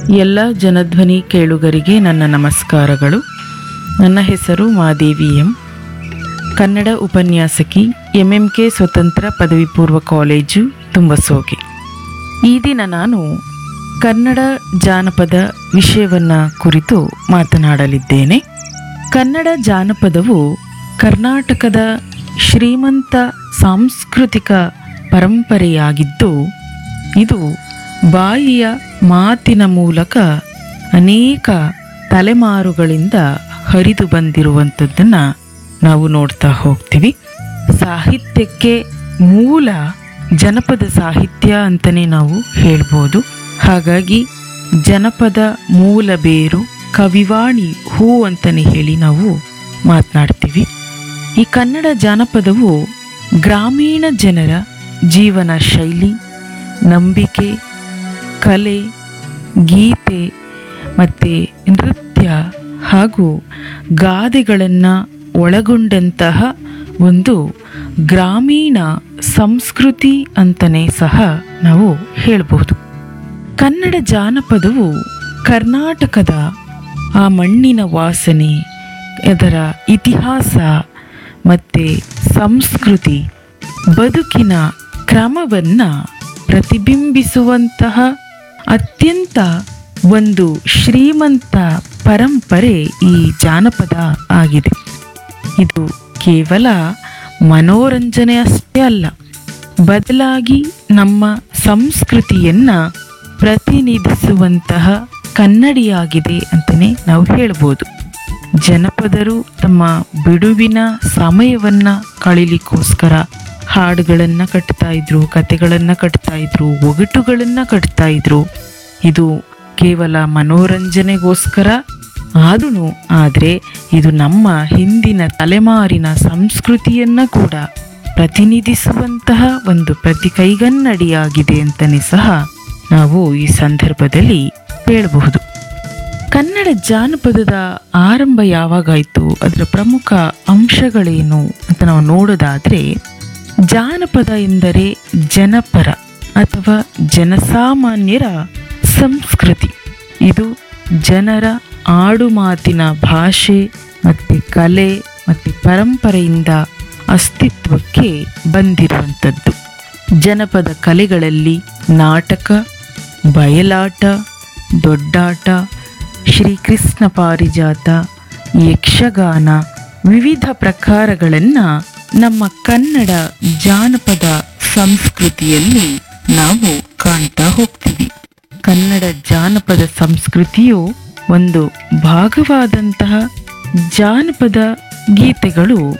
ಎಲ್ಲ ಜನಧ್ವನಿ ಕೇಳುಗರಿಗೆ ನನ್ನ ನಮಸ್ಕಾರಗಳು ನನ್ನ ಹೆಸರು ಮಾದೇವಿ ಎಂ ಕನ್ನಡ ಉಪನ್ಯಾಸಕಿ ಎಂಎಂಕೆ ಸ್ವತಂತ್ರ ಪದವಿ ಪೂರ್ವ ಕಾಲೇಜು ತುಂಬಸೋಗೆ ಈ ದಿನ ನಾನು ಕನ್ನಡ ಜಾನಪದ ವಿಷಯವನ್ನು ಕುರಿತು ಮಾತನಾಡಲಿದ್ದೇನೆ ಕನ್ನಡ ಜಾನಪದವು ಕರ್ನಾಟಕದ ಶ್ರೀಮಂತ ಸಾಂಸ್ಕೃತಿಕ ಪರಂಪರೆಯಾಗಿದ್ದು ಇದು ಬಾಯಿಯ ಮಾತಿನ ಮೂಲಕ ಅನೇಕ ತಲೆಮಾರುಗಳಿಂದ ಹರಿದು ಬಂದಿರುವಂಥದ್ದನ್ನು ನಾವು ನೋಡ್ತಾ ಹೋಗ್ತೀವಿ ಸಾಹಿತ್ಯಕ್ಕೆ ಮೂಲ ಜನಪದ ಸಾಹಿತ್ಯ ಅಂತಲೇ ನಾವು ಹೇಳ್ಬೋದು ಹಾಗಾಗಿ ಜನಪದ ಮೂಲ ಬೇರು ಕವಿವಾಣಿ ಹೂ ಅಂತಲೇ ಹೇಳಿ ನಾವು ಮಾತನಾಡ್ತೀವಿ ಈ ಕನ್ನಡ ಜಾನಪದವು ಗ್ರಾಮೀಣ ಜನರ ಜೀವನ ಶೈಲಿ ನಂಬಿಕೆ ಕಲೆ ಗೀತೆ ಮತ್ತು ನೃತ್ಯ ಹಾಗೂ ಗಾದೆಗಳನ್ನು ಒಳಗೊಂಡಂತಹ ಒಂದು ಗ್ರಾಮೀಣ ಸಂಸ್ಕೃತಿ ಅಂತಲೇ ಸಹ ನಾವು ಹೇಳಬಹುದು ಕನ್ನಡ ಜಾನಪದವು ಕರ್ನಾಟಕದ ಆ ಮಣ್ಣಿನ ವಾಸನೆ ಅದರ ಇತಿಹಾಸ ಮತ್ತು ಸಂಸ್ಕೃತಿ ಬದುಕಿನ ಕ್ರಮವನ್ನು ಪ್ರತಿಬಿಂಬಿಸುವಂತಹ ಅತ್ಯಂತ ಒಂದು ಶ್ರೀಮಂತ ಪರಂಪರೆ ಈ ಜಾನಪದ ಆಗಿದೆ ಇದು ಕೇವಲ ಮನೋರಂಜನೆ ಅಷ್ಟೇ ಅಲ್ಲ ಬದಲಾಗಿ ನಮ್ಮ ಸಂಸ್ಕೃತಿಯನ್ನ ಪ್ರತಿನಿಧಿಸುವಂತಹ ಕನ್ನಡಿಯಾಗಿದೆ ಅಂತಲೇ ನಾವು ಹೇಳ್ಬೋದು ಜನಪದರು ತಮ್ಮ ಬಿಡುವಿನ ಸಮಯವನ್ನ ಕಳಿಲಿಕ್ಕೋಸ್ಕರ ಹಾಡುಗಳನ್ನು ಕಟ್ತಾ ಇದ್ರು ಕತೆಗಳನ್ನು ಕಟ್ತಾ ಇದ್ರು ಒಗಟುಗಳನ್ನು ಕಟ್ತಾ ಇದ್ರು ಇದು ಕೇವಲ ಮನೋರಂಜನೆಗೋಸ್ಕರ ಆದೂ ಆದರೆ ಇದು ನಮ್ಮ ಹಿಂದಿನ ತಲೆಮಾರಿನ ಸಂಸ್ಕೃತಿಯನ್ನ ಕೂಡ ಪ್ರತಿನಿಧಿಸುವಂತಹ ಒಂದು ಪ್ರತಿ ಕೈಗನ್ನಡಿಯಾಗಿದೆ ಅಂತಲೇ ಸಹ ನಾವು ಈ ಸಂದರ್ಭದಲ್ಲಿ ಹೇಳಬಹುದು ಕನ್ನಡ ಜಾನಪದದ ಆರಂಭ ಯಾವಾಗಾಯಿತು ಅದರ ಪ್ರಮುಖ ಅಂಶಗಳೇನು ಅಂತ ನಾವು ನೋಡೋದಾದ್ರೆ ಜಾನಪದ ಎಂದರೆ ಜನಪರ ಅಥವಾ ಜನಸಾಮಾನ್ಯರ ಸಂಸ್ಕೃತಿ ಇದು ಜನರ ಆಡುಮಾತಿನ ಭಾಷೆ ಮತ್ತು ಕಲೆ ಮತ್ತು ಪರಂಪರೆಯಿಂದ ಅಸ್ತಿತ್ವಕ್ಕೆ ಬಂದಿರುವಂಥದ್ದು ಜನಪದ ಕಲೆಗಳಲ್ಲಿ ನಾಟಕ ಬಯಲಾಟ ದೊಡ್ಡಾಟ ಶ್ರೀಕೃಷ್ಣ ಪಾರಿಜಾತ ಯಕ್ಷಗಾನ ವಿವಿಧ ಪ್ರಕಾರಗಳನ್ನು ನಮ್ಮ ಕನ್ನಡ ಜಾನಪದ ಸಂಸ್ಕೃತಿಯಲ್ಲಿ ನಾವು ಕಾಣ್ತಾ ಹೋಗ್ತೀವಿ ಕನ್ನಡ ಜಾನಪದ ಸಂಸ್ಕೃತಿಯು ಒಂದು ಭಾಗವಾದಂತಹ ಜಾನಪದ ಗೀತೆಗಳು